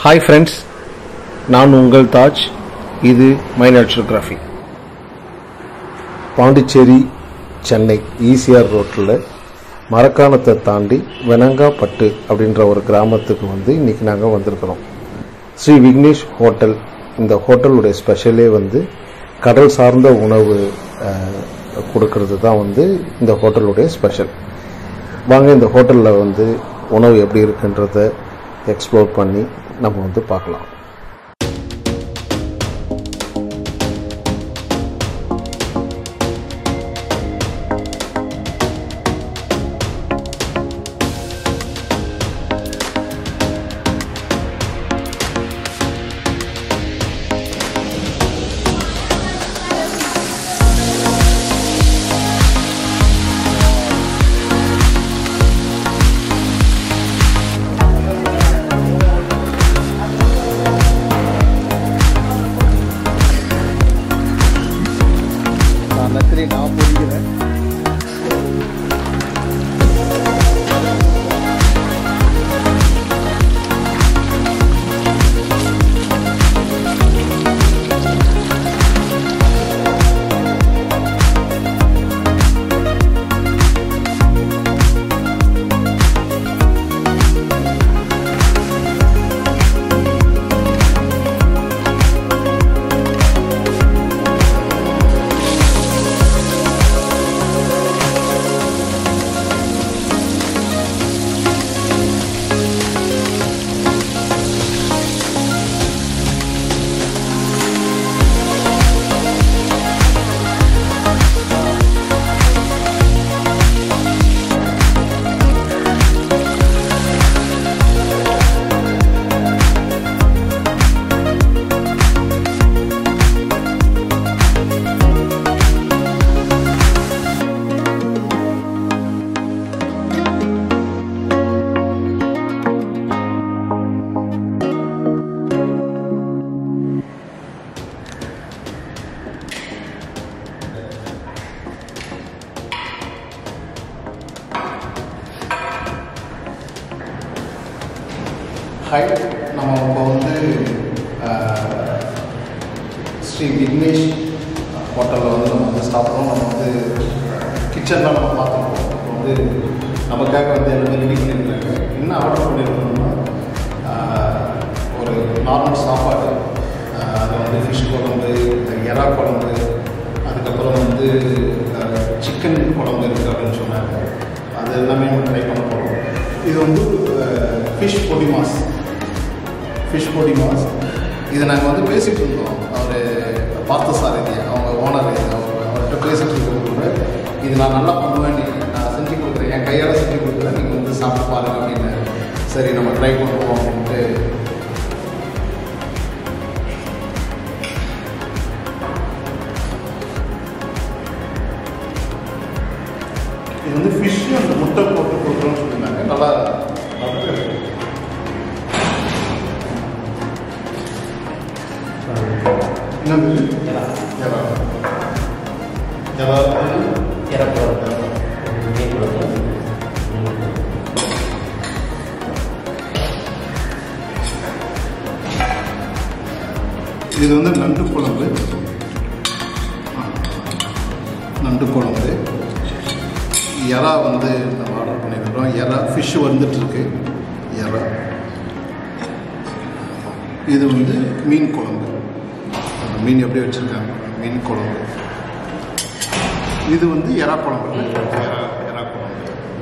Hi friends நான் உங்கள் தாஜ் இது my naturography Pondicherry Chennai ECR ரோட்டில் மரக்காணத்தை தாண்டி வெனங்காப்பட்டு அப்படின்ற ஒரு கிராமத்துக்கு வந்து இன்றைக்கி நாங்கள் வந்திருக்கிறோம் ஸ்ரீ விக்னேஷ் ஹோட்டல் இந்த ஹோட்டலுடைய ஸ்பெஷலே வந்து கடல் சார்ந்த உணவு அஹ், கொடுக்கறது தான் வந்து இந்த ஹோட்டலுடைய ஸ்பெஷல் வாங்க இந்த ஹோட்டலில் வந்து உணவு எப்படி இருக்குன்றத எக்ஸ்ப்ளோர் பண்ணி நம்ம வந்து பார்க்கலாம் நான் நத்திரி நான் பொறிக்கிறேன் ஹாய் நம்ம இப்போ வந்து அஹ், ஸ்ரீ விக்னேஷ் ஹோட்டலில் வந்து நம்ம வந்து சாப்பிட்றோம் நம்ம வந்து கிச்சன்லாம் நம்ம பார்த்துருக்கோம் இப்போ வந்து நமக்காக வந்து எல்லாமே ரெடி பண்ணியிருக்காங்க என்ன ஆர்டர் பண்ணியிருக்கோம்னா அஹ், ஒரு நார்மல் சாப்பாடு அஹ், அது வந்து ஃபிஷ் குழம்பு எறா குழம்பு அதுக்கப்புறம் வந்து சிக்கன் குழம்பு இருக்குது அப்படின்னு சொன்னாங்க அது எல்லாமே நம்ம ட்ரை பண்ண போகிறோம் இது வந்து ஃபிஷ் பொடி மாஸ் ஃபிஷ் பொடி மாஸ் இது நாங்கள் வந்து பேசிகிட்டு இருந்தோம் அவர் பார்த்த சாரதி அவங்க ஓனர் அவர் அவர்கிட்ட பேசிகிட்டு இருக்கிறவங்க இது நான் நல்லா பண்ணுவேன் நீ நான் செஞ்சு கொடுக்குறேன் என் கையால் செஞ்சு கொடுக்குறேன் நீங்கள் வந்து சாப்பிட்டு பாருங்க அப்படின்னு சரி நம்ம ட்ரை பண்ணுவோம் அப்படின்ட்டு இது வந்து ஃபிஷ்ஷு அந்த முட்டை போட்டு கொடுக்குறோம்னு சொல்லியிருந்தாங்க நல்லா நல்லா இருக்கு. என்னது எறா எறா இது வந்து நண்டு குழம்பு நண்டு குழம்பு எறா வந்து நம்ம ஆர்டர் பண்ணியிருக்கிறோம் எறா ஃபிஷ் வந்துட்டுருக்கு எறா இது வந்து மீன் குழம்பு அந்த மீன் எப்படி வச்சுருக்காங்க மீன் குழம்பு இது வந்து எறா குழம்பு எறா எறா குழம்பு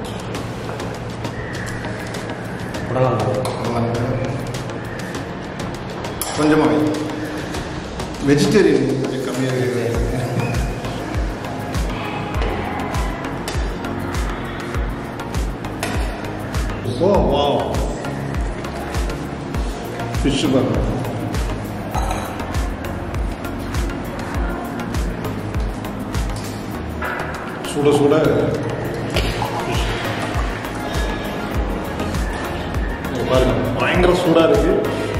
கொஞ்சமாக வெஜிடேரியன் கொஞ்சம் கம்மியாக ஓ வா ஃபிஷ் பாருங்க சுட சுட fish. இங்க பாருங்க பயங்கர சூடாக இருக்கு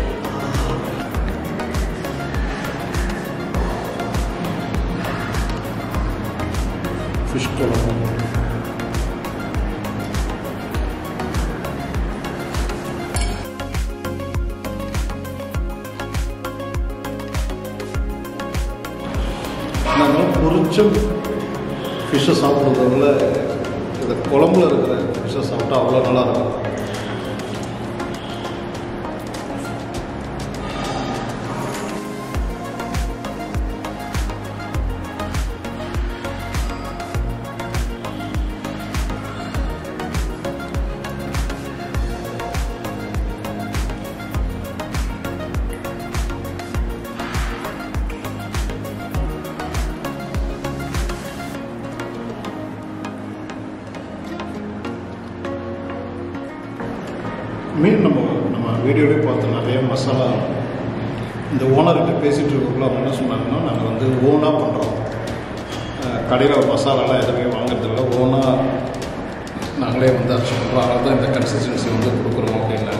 ஃபிஷ் குழம்பு பிடிச்ச ஃபிஷ்ஷை சாப்பிட்றத விட இந்த குழம்புல இருக்கிற ஃபிஷ்ஷை சாப்பிட்டா அவ்வளோ நல்லா இருக்கும் மீன் நம்ம நம்ம வீடியோவே பார்த்து நிறைய மசாலா இந்த ஓனர்கிட்ட பேசிகிட்டு இருக்கக்குள்ள அவங்க என்ன சொன்னாங்கன்னா நாங்கள் வந்து ஓனாக பண்ணுறோம் கடையில் மசாலாலாம் எதுவுமே வாங்குறதில்ல ஓனாக நாங்களே வந்து அரைச்சி பண்ணுறோம் அதனால தான் இந்த கன்சிஸ்டன்சி வந்து கொடுக்குறோம் அப்படின்னா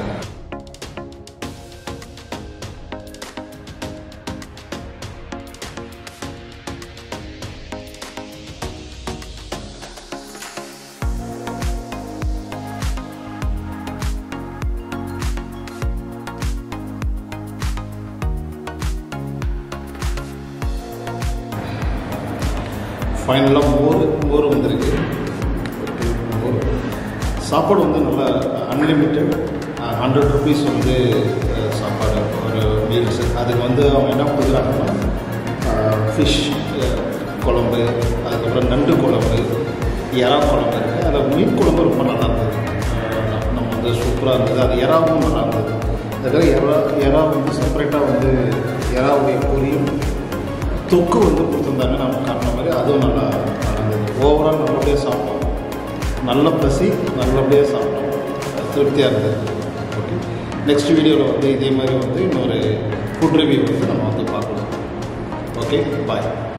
ஃபைனலாக மோர் மோர் வந்திருக்கு மோர் சாப்பாடு வந்து நல்லா அன்லிமிட்டெட் ஹண்ட்ரட் ருபீஸ் வந்து அஹ், சாப்பாடு ஒரு மீல்ஸ் அதுக்கு வந்து அவங்க என்ன கொடுக்குறாங்கன்னா ஃபிஷ் குழம்பு அதுக்கப்புறம் நண்டு குழம்பு எறா குழம்பு இருக்குது அதில் மீன் குழம்பு ரொம்ப நல்லா இருந்தது அஹ், நம்ம வந்து சூப்பராக இருந்தது அது எறாவும் நல்லா இருந்தது அதுக்காக எறா எறா வந்து செப்பரேட்டாக வந்து எறாவுடைய பொரியும் தொக்கு வந்து கொடுத்துருந்தாங்க நம்ம காரணம் மாதிரி அதுவும் நல்லா இருந்தது ஓவரால் நல்லபடியாக சாப்பிட்டோம் நல்ல பசி நல்லபடியாக சாப்பிட்டோம் திருப்தியாக இருந்தது ஓகே நெக்ஸ்ட் வீடியோவில் வந்து இதே மாதிரி வந்து இன்னொரு ஃபுட் ரிவ்யூ வந்து நம்ம வந்து பார்க்கலாம் ஓகே பாய்